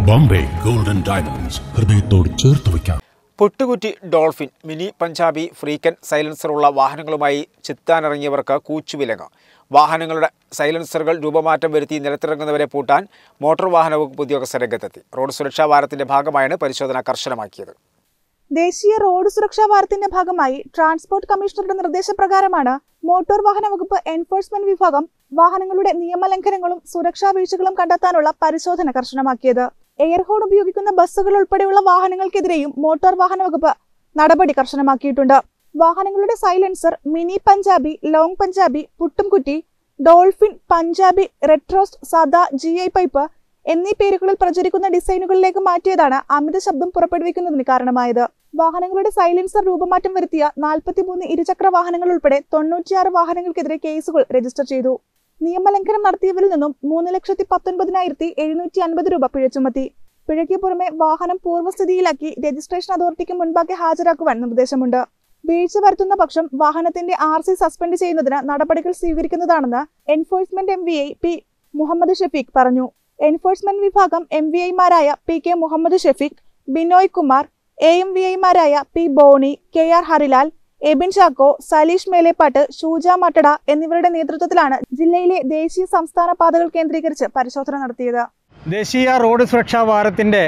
Bombay golden diamonds ഹൃദയത്തോട് ചേർത്ത് വയ്ക്കാം പൊട്ടുകുറ്റി ഡോൾഫിൻ മിനി പഞ്ചാബി ഫ്രീക്കൻ സൈലൻസറുള്ള വാഹനങ്ങളുമായി ചിത്താനിറങ്ങിയവർക്ക് കൂച്ചുവിലങ്ങ് വാഹനങ്ങളുടെ സൈലൻസറുകൾ രൂപമാറ്റം വരുത്തി നിലത്തിറങ്ങുന്നവരെ പൂട്ടാൻ മോട്ടോർ വാഹന വകുപ്പ് ഉദ്യോഗസ്ഥർ രംഗത്തെത്തി റോഡ് സുരക്ഷാ വാരത്തിന്റെ ഭാഗമായാണ് പരിശോധന കർശനമാക്കിയത് ദേശീയ റോഡ് സുരക്ഷാ വാരത്തിന്റെ ഭാഗമായി ട്രാൻസ്പോർട്ട് കമ്മീഷണറുടെ നിർദ്ദേശപ്രകാരമാണ് മോട്ടോർ വാഹന വകുപ്പ് എൻഫോഴ്സ്മെന്റ് വിഭാഗം വാഹനങ്ങളുടെ നിയമലംഘനങ്ങളും സുരക്ഷാ വീഴ്ചകളും കണ്ടെത്താനുള്ള പരിശോധന കർശനമാക്കിയത് എയർ ഹോൺ ഉപയോഗിക്കുന്ന ബസ്സുകൾ ഉൾപ്പെടെയുള്ള വാഹനങ്ങൾക്കെതിരെയും മോട്ടോർ വാഹന വകുപ്പ് നടപടി കർശനമാക്കിയിട്ടുണ്ട് വാഹനങ്ങളുടെ silencer mini Punjabi long Punjabi പുട്ടുംകുറ്റി ഡോൾഫിൻ പഞ്ചാബി റെട്രോസ്റ്റ് സദാ ജി ഐ പൈപ്പ് എന്നീ പേരുകളിൽ പ്രചരിക്കുന്ന ഡിസൈനുകളിലേക്ക് മാറ്റിയതാണ് അമിത ശബ്ദം പുറപ്പെടുവിക്കുന്നതിന് കാരണമായത് വാഹനങ്ങളുടെ സൈലൻസർ രൂപമാറ്റം വരുത്തിയ നാൽപ്പത്തിമൂന്ന് ഇരുചക്ര വാഹനങ്ങൾ ഉൾപ്പെടെ തൊണ്ണൂറ്റിയാറ് വാഹനങ്ങൾക്കെതിരെ കേസുകൾ രജിസ്റ്റർ ചെയ്തു നിയമലംഘനം നടത്തിയവരിൽ നിന്നും മൂന്ന് ലക്ഷത്തി പത്തൊൻപതിനായിരത്തി എഴുന്നൂറ്റി അൻപത് രൂപ പിഴ ചുമത്തി പിഴയ്ക്ക് പുറമെ വാഹനം പൂർവ്വസ്ഥിതിയിലാക്കി രജിസ്ട്രേഷൻ അതോറിറ്റിക്ക് മുൻപാകെ ഹാജരാക്കുവാൻ നിർദ്ദേശമുണ്ട് വീഴ്ച വരുത്തുന്ന പക്ഷം വാഹനത്തിന്റെ ആർ സി സസ്പെൻഡ് ചെയ്യുന്നതിന് നടപടികൾ സ്വീകരിക്കുന്നതാണെന്ന് enforcement M V I P Muhammad Shafeeq പറഞ്ഞു എൻഫോഴ്സ്മെന്റ് വിഭാഗം എം വി ഐമാരായ P K Muhammad Shafeeq Binoy Kumar A M V ഐമാരായ P Boney K R Harilal Ebin Chacko Saleesh Melepattu Shuja Mattada എന്നിവരുടെ നേതൃത്വത്തിലാണ് ജില്ലയിലെ ദേശീയ സംസ്ഥാന പാതകൾ കേന്ദ്രീകരിച്ച് പരിശോധന നടത്തിയത് ദേശീയ റോഡ് സുരക്ഷാ വാരത്തിൻ്റെ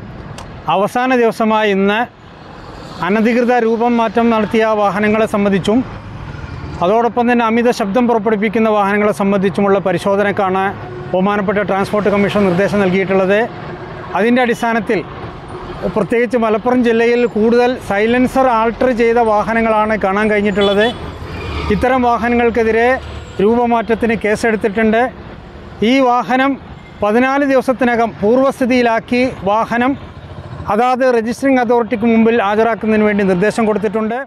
അവസാന ദിവസമായ ഇന്ന് അനധികൃത രൂപം മാറ്റം നടത്തിയ വാഹനങ്ങളെ സംബന്ധിച്ചും അതോടൊപ്പം തന്നെ അമിത ശബ്ദം പുറപ്പെടുവിക്കുന്ന വാഹനങ്ങളെ സംബന്ധിച്ചുമുള്ള പരിശോധനക്കാണ് ബഹുമാനപ്പെട്ട ട്രാൻസ്പോർട്ട് കമ്മീഷൻ നിർദ്ദേശം നൽകിയിട്ടുള്ളത് അതിൻ്റെ അടിസ്ഥാനത്തിൽ പ്രത്യേകിച്ച് മലപ്പുറം ജില്ലയിൽ കൂടുതൽ സൈലൻസർ ആൾട്ടർ ചെയ്ത വാഹനങ്ങളാണ് കാണാൻ കഴിഞ്ഞിട്ടുള്ളത് ഇത്തരം വാഹനങ്ങൾക്കെതിരെ രൂപമാറ്റത്തിന് കേസെടുത്തിട്ടുണ്ട് ഈ വാഹനം പതിനാല് ദിവസത്തിനകം പൂർവ്വസ്ഥിതിയിലാക്കി വാഹനം അതാത് രജിസ്ട്രിംഗ് അതോറിറ്റിക്ക് മുമ്പിൽ ഹാജരാക്കുന്നതിന് വേണ്ടി നിർദ്ദേശം കൊടുത്തിട്ടുണ്ട്